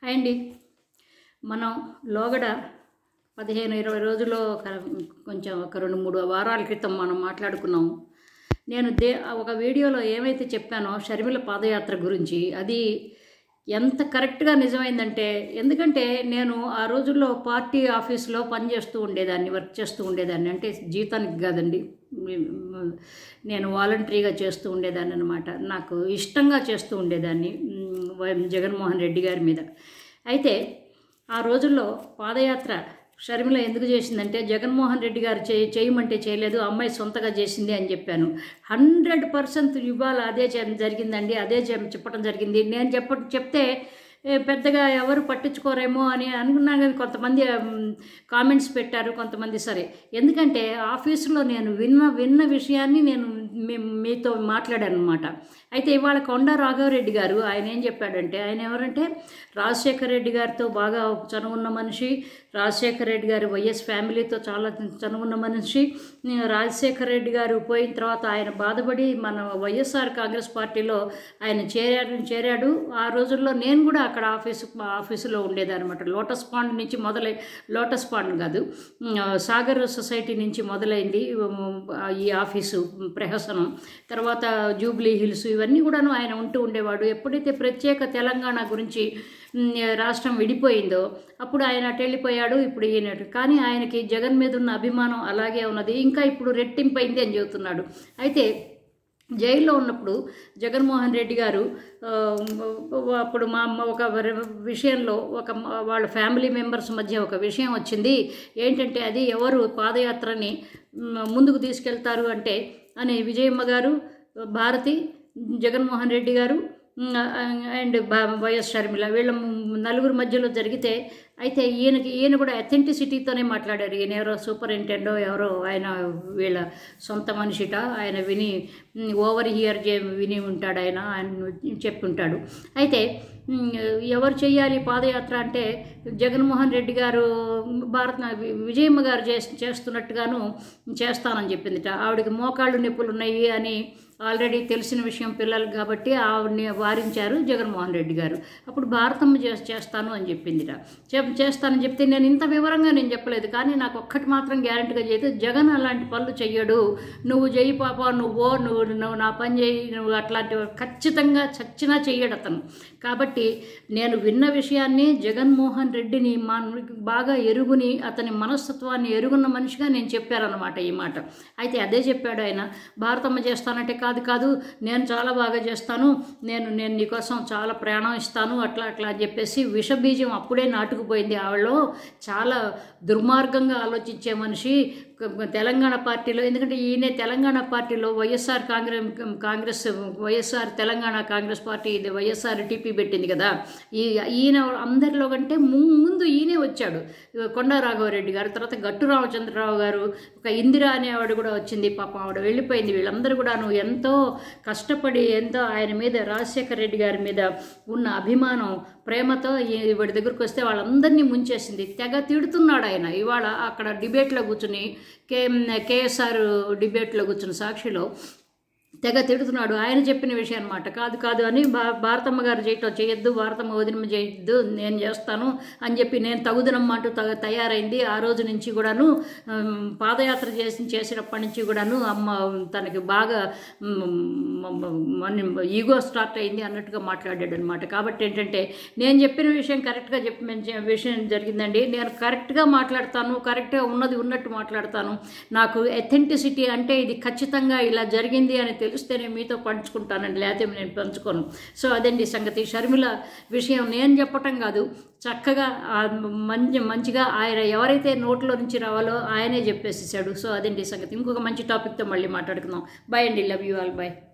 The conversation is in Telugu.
అండి మనం లోగడ పదిహేను ఇరవై రోజుల్లో ఒక కొంచెం ఒక రెండు మూడు వారాల క్రితం మనం మాట్లాడుకున్నాము నేను దే ఒక వీడియోలో ఏమైతే చెప్పానో షర్మిల పాదయాత్ర గురించి అది ఎంత కరెక్ట్గా నిజమైందంటే ఎందుకంటే నేను ఆ రోజుల్లో పార్టీ ఆఫీస్లో పనిచేస్తూ ఉండేదాన్ని వర్క్ చేస్తూ ఉండేదాన్ని అంటే జీతానికి కాదండి నేను వాలంటరీగా చేస్తూ ఉండేదాన్ని అనమాట నాకు ఇష్టంగా చేస్తూ ఉండేదాన్ని మ్, వై- జగన్మోహన్ రెడ్డి గారి మీద అయితే ఆ రోజుల్లో పాదయాత్ర షర్మిల ఎందుకు చేసిందంటే జగన్మోహన్ రెడ్డి గారు చే చేయమంటే చేయలేదు అమ్మాయి సొంతగా చేసింది అని చెప్పాను హండ్రెడ్ పర్సెంట్ ఇవాళ అదే చే- జరిగిందండి అదే చెప్- చెప్పడం జరిగింది నేను చెప్ప చెప్తే ఏ, పెద్దగా ఎవరు పట్టించుకోరేమో అని అనుకున్నా కానీ కొంతమంది కామెంట్స్ పెట్టారు కొంతమంది సరే ఎందుకంటే ఆఫీసులో నేను విన్న విన్న విషయాన్ని నేను మీ- మీతో మాట్లాడాను అనమాట అయితే ఇవాళ కొండ రాఘవరెడ్డి గారు ఆయన ఏం చెప్పాడంటే ఆయన ఎవరంటే రాజశేఖర రెడ్డి గారితో బాగా చనువున్న మనిషి రాజశేఖర రెడ్డి గారు వైఎస్ ఫ్యామిలీతో చాలా చనువున్న మనిషి రాజశేఖర రెడ్డి గారు పోయిన తర్వాత ఆయన బాధపడి మన వైఎస్ఆర్ కాంగ్రెస్ పార్టీలో ఆయన చేరాడు చేరాడు ఆ రోజుల్లో నేను కూడా అక్కడ ఆఫీసు ఆఫీసులో ఉండేదన్నమాట లోటస్ పాండ్ నుంచి మొదలై లోటస్ పాండ్ కాదు ఉమ్, సాగర్ సొసైటీ నుంచి మొదలైంది ఉమ్, ఈ ఆఫీసు ప్రహసనం తర్వాత జూబ్లీ హిల్స్ ఇవన్నీ కూడాను ఆయన ఉంటూ ఉండేవాడు ఎప్పుడైతే ప్రత్యేక తెలంగాణ గురించి ఉమ్, రాష్ట్రం విడిపోయిందో అప్పుడు ఆయన అటు వెళ్ళిపోయాడు ఇప్పుడు ఈయన అటు. కానీ ఆయనకి జగన్ మీద ఉన్న అభిమానం అలాగే ఉన్నది ఇంకా ఇప్పుడు రెట్టింపైంది అని చెబుతున్నాడు అయితే జైల్లో ఉన్నప్పుడు జగన్మోహన్ రెడ్డి గారు ఆ, అప్పుడు మా అమ్మ ఒక వర- విషయంలో ఒక మ- వాళ్ళ ఫ్యామిలీ మెంబర్స్ మధ్య ఒక విషయం వచ్చింది ఏంటంటే అది ఎవరు పాదయాత్రని మ్, ముందుకు తీసుకెళ్తారు అంటే అని విజయమ్మ గారు భారతి జగన్మోహన్ రెడ్డి గారు మ్, అండ్ బా- వైఎస్ షర్మిల వీళ్ళ ము- నలుగురు మధ్యలో జరిగితే అయితే ఈయనకి ఈయన కూడా అథెంటిసిటీతోనే మాట్లాడారు ఈయన ఎవరో సూపరింటెండో ఎవరో ఆయన వీళ్ళ సొంత మనిషిట ఆయన విని మ్, ఓవర్ హియర్ చే విని ఉంటాడు ఆయన ఆయన చెప్పి ఉంటాడు అయితే మ్, ఎవరు చేయాలి పాదయాత్ర అంటే జగన్మోహన్ రెడ్డి గారు భారత విజయమ్మ గారు చేస్ చేస్తున్నట్టుగాను చేస్తానని చెప్పిందిట ఆవిడకి మోకాళ్ళు నొప్పులు ఉన్నాయి అని ఆల్రెడీ తెలిసిన విషయం పిల్లలు కాబట్టి ఆవిడని వారించారు జగన్మోహన్ రెడ్డి గారు అప్పుడు భారతమ్మ చేస్ చేస్తాను అని చెప్పిందిట చెప్ చేస్తానని చెప్తే నేను ఇంత వివరంగా నేను చెప్పలేదు కానీ నాకు ఒక్కటి మాత్రం గ్యారంటీగా చేస్తే జగన్ అలాంటి పనులు చెయ్యడు నువ్వు చెయ్యి పాప నువ్వో నువ్వు నువ్వు నా పని చేయి నువ్వు అట్లాంటి ఖచ్చితంగా చచ్చినా చెయ్యడు అతను కాబట్టి నేను విన్న విషయాన్ని జగన్మోహన్ రెడ్డిని మా బాగా ఎరుగుని అతని మనస్తత్వాన్ని ఎరుగున్న మనిషిగా నేను చెప్పారనమాట ఈ మాట అయితే అదే చెప్పాడు ఆయన భారతమ్మ చేస్తానంటే కాదు కాదు నేను చాలా బాగా చేస్తాను నేను నేను నీకోసం చాలా ప్రాణం ఇస్తాను అట్లా అట్లా అని చెప్పేసి విషబీజం అప్పుడే నాటుకుపోయింది ఆవిడలో చాలా దుర్మార్గంగా ఆలోచించే మనిషి క- తెలంగాణ పార్టీలో ఎందుకంటే ఈయనే తెలంగాణ పార్టీలో వైఎస్ఆర్ కాంగ్రెస్ కాంగ్రెస్ వైఎస్ఆర్ తెలంగాణ కాంగ్రెస్ పార్టీ ఇది వైఎస్ఆర్ టీపీ పెట్టింది కదా ఈ ఈయన అందరిలో కంటే ము- ముందు ఈయనే వచ్చాడు కొండా రాఘవరెడ్డి గారు తర్వాత గట్టు రామచంద్రరావు గారు ఒక ఇందిరా అనే ఆవిడ కూడా వచ్చింది పాపం ఆవిడ వెళ్ళిపోయింది వీళ్ళందరూ కూడాను ఎంతో కష్టపడి ఎంతో ఆయన మీద రాజశేఖర రెడ్డి గారి మీద ఉన్న అభిమానం ప్రేమతో ఈ- వీడి దగ్గరికి వస్తే వాళ్ళందరినీ ముంచేసింది తెగ తిడుతున్నాడు ఆయన ఇవాళ అక్కడ డిబేట్లో కూర్చుని కే కేఎస్ఆర్ డిబేట్లో కూర్చుని సాక్షిలో తెగ తిడుతున్నాడు ఆయన చెప్పిన విషయం అనమాట కాదు కాదు అని భా భారతమ్మ గారు చేయటం చేయొద్దు భారతమ్మ వదినమ్మ చేయొద్దు నేను చేస్తాను అని చెప్పి నేను తగుదనమ్మ అంటూ తగ తయారైంది ఆ రోజు నుంచి కూడాను ఉమ్, పాదయాత్ర చేసి చేసినప్పటి నుంచి కూడాను అమ్మ తనకి బాగా ఈగో స్టార్ట్ అయింది అన్నట్టుగా మాట్లాడాడు అనమాట కాబట్టి ఏంటంటే నేను చెప్పిన విషయం కరెక్ట్గా చెప్పిన విషయం జరిగిందండి నేను కరెక్ట్గా మాట్లాడతాను కరెక్ట్గా ఉన్నది ఉన్నట్టు మాట్లాడతాను నాకు ఎథెంటిసిటీ అంటే ఇది ఖచ్చితంగా ఇలా జరిగింది అని తెలిస్తేనే మీతో పంచుకుంటానండి లేకపోతే నేను పంచుకోను సో అదండి సంగతి షర్మిల విషయం నేను చెప్పటం కాదు చక్కగా ఆ మంచి మంచిగా ఆయన ఎవరైతే నోట్లో నుంచి రావాలో ఆయనే చెప్పేసేసాడు సో అదండి సంగతి ఇంకొక మంచి టాపిక్తో మళ్ళీ మాట్లాడుకుందాం బాయ్ అండి లవ్ యూ ఆల్ బాయ్